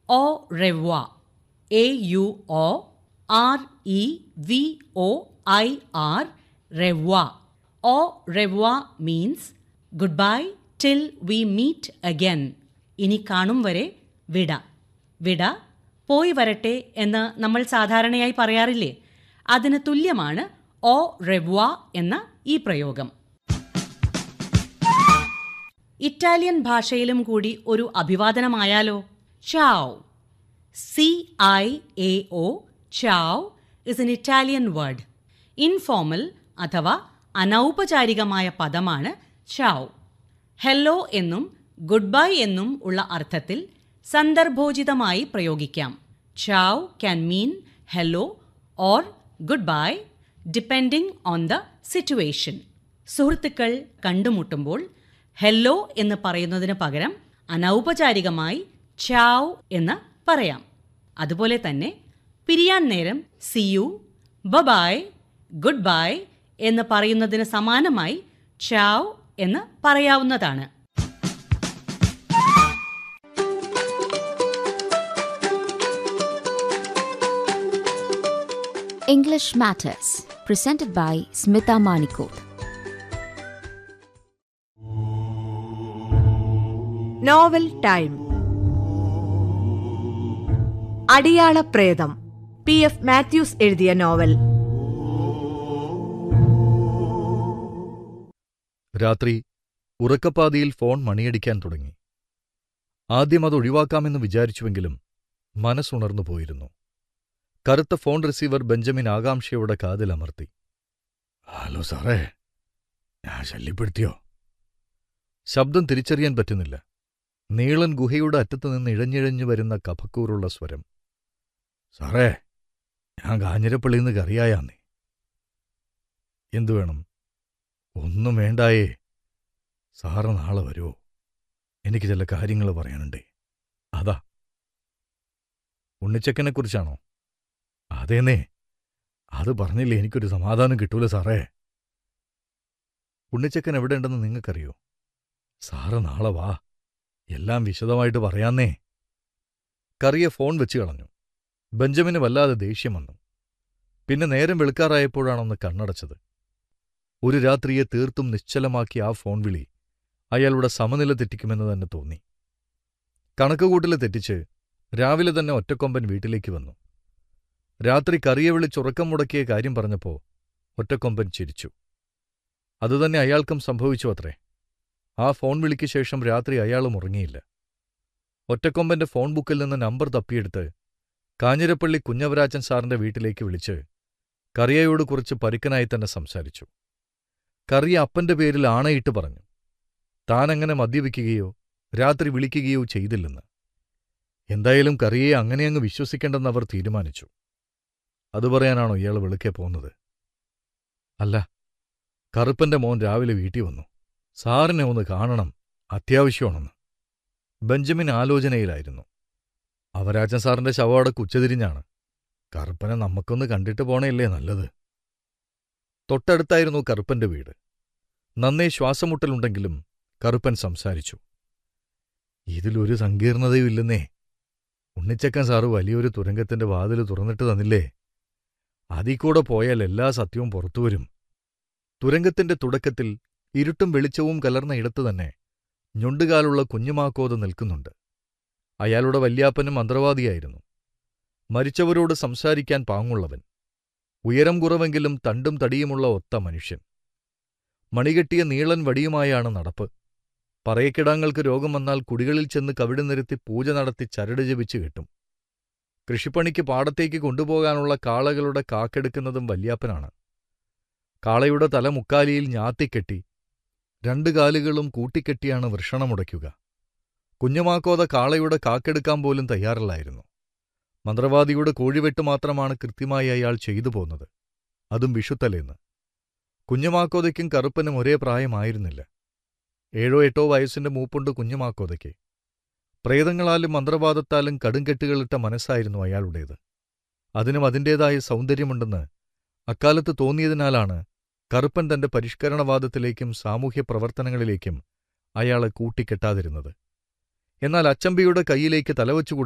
Oh revoir A U O R E V O I R revoir au revoir means good bye till we meet again ഇനി കാണും വരെ വിട വിട പോയി വരട്ടെ എന്ന് നമ്മൾ സാധാരണയായി പറയാറില്ലേ അതിന് തുല്യമാണ് ഓ റെവ്വ എന്ന ഈ പ്രയോഗം ഇറ്റാലിയൻ ഭാഷയിലും കൂടി ഒരു അഭിവാദനമായാലോ ciao C I A O ciao is an Italian word informal അഥവാ അനൗപചാരികമായ പദമാണ് ചാവ് ഹെല്ലോ എന്നും ഗുഡ് ബൈ എന്നും ഉള്ള അർത്ഥത്തിൽ സന്ദർഭോചിതമായി പ്രയോഗിക്കാം ciao can mean hello or goodbye depending on the situation സുഹൃത്തുക്കൾ കണ്ടുമുട്ടുമ്പോൾ ഹെല്ലോ എന്ന് പറയുന്നതിന് പകരം അനൗപചാരികമായി ചാവ് എന്ന് പറയാം അതുപോലെ തന്നെ പിരിയാൻ നേരം see you bye bye goodbye എന്ന് പറയുന്നതിന് സമാനമായി ചാവ് എന്ന് പറയാവുന്നതാണ് English Matters, presented by Smita Manikot. Novel time അടിയാള പ്രേതം പി എഫ് മാത്യൂസ് എഴുതിയ നോവൽ രാത്രി ഉറക്കപ്പാതിയിൽ ഫോൺ മണിയടിക്കാൻ തുടങ്ങി ആദ്യം അത് ഒഴിവാക്കാമെന്ന് വിചാരിച്ചുവെങ്കിലും മനസ്സുണർന്നു പോയിരുന്നു കറുത്ത ഫോൺ റിസീവർ ബെഞ്ചമിൻ ആകാംക്ഷയോടെ കാതിലമർത്തി ഹലോ സാറേ ഞാൻ ശല്യപ്പെടുത്തിയോ ശബ്ദം തിരിച്ചറിയാൻ പറ്റുന്നില്ല നീളൻ ഗുഹയുടെ അറ്റത്തു നിന്ന് ഇഴഞ്ഞിഴഞ്ഞു വരുന്ന കഫക്കൂറുള്ള സ്വരം സാറേ ഞാൻ കാഞ്ഞിരപ്പള്ളിന്ന് കറിയായാന്നേ എന്തു വേണം ഒന്നും വേണ്ടായേ സാറ് നാളെ വരുമോ എനിക്ക് ചില കാര്യങ്ങൾ പറയാനുണ്ടേ അതാ ഉണ്ണിച്ചക്കനെക്കുറിച്ചാണോ അതേന്നേ അത് പറഞ്ഞില്ലേ എനിക്കൊരു സമാധാനം കിട്ടൂല സാറേ ഉണ്ണിച്ചക്കൻ എവിടെയുണ്ടെന്ന് നിങ്ങൾക്കറിയോ സാറ് നാളെ വാ എല്ലാം വിശദമായിട്ട് പറയാന്നേ കറിയെ ഫോൺ വെച്ച് കളഞ്ഞു ബെഞ്ചമിന് വല്ലാതെ ദേഷ്യം വന്നു പിന്നെ നേരം വെളുക്കാറായപ്പോഴാണൊന്ന് കണ്ണടച്ചത് ഒരു രാത്രിയെ തീർത്തും നിശ്ചലമാക്കിയ ആ ഫോൺ വിളി അയാളുടെ സമനില തെറ്റിക്കുമെന്ന് തന്നെ തോന്നി കണക്കുകൂട്ടൽ തെറ്റിച്ച് രാവിലെ തന്നെ ഒറ്റക്കൊമ്പൻ വീട്ടിലേക്ക് വന്നു രാത്രി കറിയെ വിളിച്ചുറക്കം മുടക്കിയ കാര്യം പറഞ്ഞപ്പോ ഒറ്റക്കൊമ്പൻ ചിരിച്ചു അതുതന്നെ അയാൾക്കും സംഭവിച്ചു അത്രേ ആ ഫോൺ വിളിക്ക് ശേഷം രാത്രി അയാളും ഉറങ്ങിയില്ല ഒറ്റക്കൊമ്പന്റെ ഫോൺ ബുക്കിൽ നിന്ന് നമ്പർ തപ്പിയെടുത്ത് കാഞ്ഞിരപ്പള്ളി കുഞ്ഞവരാജൻ സാറിന്റെ വീട്ടിലേക്ക് വിളിച്ച് കറിയയോട് കുറച്ച് പരുക്കനായി തന്നെ സംസാരിച്ചു കറിയ അപ്പന്റെ പേരിൽ ആണയിട്ട് പറഞ്ഞു താനങ്ങനെ മദ്യപിക്കുകയോ രാത്രി വിളിക്കുകയോ ചെയ്തില്ലെന്ന് എന്തായാലും കറിയെ അങ്ങനെയങ്ങ് വിശ്വസിക്കേണ്ടെന്ന് അവർ തീരുമാനിച്ചു അത് പറയാനാണോ ഇയാൾ വെളുക്കെ പോകുന്നത് അല്ല കറുപ്പന്റെ മോൻ രാവിലെ വീട്ടിൽ വന്നു സാറിനെ ഒന്ന് കാണണം അത്യാവശ്യമാണെന്ന് ബെഞ്ചമിൻ ആലോചനയിലായിരുന്നു അവരാജൻ സാറിന്റെ ശവടക്ക് ഉച്ചതിരിഞ്ഞാണ് കറുപ്പനെ നമുക്കൊന്ന് കണ്ടിട്ട് പോണേയല്ലേ നല്ലത് തൊട്ടടുത്തായിരുന്നു കറുപ്പന്റെ വീട് നന്നേ ശ്വാസമുട്ടലുണ്ടെങ്കിലും കറുപ്പൻ സംസാരിച്ചു ഇതിലൊരു സങ്കീർണതയും ഇല്ലെന്നേ ഉണ്ണിച്ചക്കൻ സാറ് വലിയൊരു തുരങ്കത്തിന്റെ വാതിൽ തുറന്നിട്ട് തന്നില്ലേ അതീ കൂടെ പോയാൽ എല്ലാ സത്യവും പുറത്തുവരും തുരങ്കത്തിന്റെ തുടക്കത്തിൽ ഇരുട്ടും വെളിച്ചവും കലർന്ന ഇടത്തു തന്നെ ഞൊണ്ടുകാലുള്ള കുഞ്ഞുമാക്കോത് നിൽക്കുന്നുണ്ട് അയാളുടെ വല്യാപ്പനും മന്ത്രവാദിയായിരുന്നു മരിച്ചവരോട് സംസാരിക്കാൻ പാങ്ങുള്ളവൻ ഉയരം കുറവെങ്കിലും തണ്ടും തടിയുമുള്ള ഒത്ത മനുഷ്യൻ മണികെട്ടിയ നീളൻ വടിയുമായാണ് നടപ്പ് പറയക്കിടാങ്ങൾക്ക് രോഗം വന്നാൽ കുടികളിൽ ചെന്ന് കവിട് നിരത്തി പൂജ നടത്തി ചരട് ജപിച്ചു കെട്ടും കൃഷിപ്പണിക്ക് പാടത്തേക്ക് കൊണ്ടുപോകാനുള്ള കാളകളുടെ കാക്കെടുക്കുന്നതും വല്യാപ്പനാണ് കാളയുടെ തല മുക്കാലിയിൽ ഞാത്തിക്കെട്ടി രണ്ടു കാലുകളും കൂട്ടിക്കെട്ടിയാണ് വൃഷണമുടയ്ക്കുക കുഞ്ഞുമാക്കോത കാളയുടെ കാക്കെടുക്കാൻ പോലും തയ്യാറല്ലായിരുന്നു മന്ത്രവാദിയുടെ കോഴിവെട്ട് മാത്രമാണ് കൃത്യമായി അയാൾ ചെയ്തു പോന്നത് അതും വിഷുത്തലേന്ന് കുഞ്ഞുമാക്കോതയ്ക്കും കറുപ്പനും ഒരേ പ്രായമായിരുന്നില്ല ഏഴോ എട്ടോ വയസ്സിന്റെ മൂപ്പുണ്ട് കുഞ്ഞുമാക്കോതയ്ക്ക് പ്രേതങ്ങളാലും മന്ത്രവാദത്താലും കടുംകെട്ടുകളിട്ട മനസ്സായിരുന്നു അയാളുടേത് അതിനും അതിൻ്റേതായ സൗന്ദര്യമുണ്ടെന്ന് അക്കാലത്ത് തോന്നിയതിനാലാണ് കറുപ്പൻ തന്റെ പരിഷ്കരണവാദത്തിലേക്കും സാമൂഹ്യ പ്രവർത്തനങ്ങളിലേക്കും അയാളെ കൂട്ടിക്കെട്ടാതിരുന്നത് എന്നാൽ അച്ചമ്പിയുടെ കൈയിലേക്ക് തലവച്ചു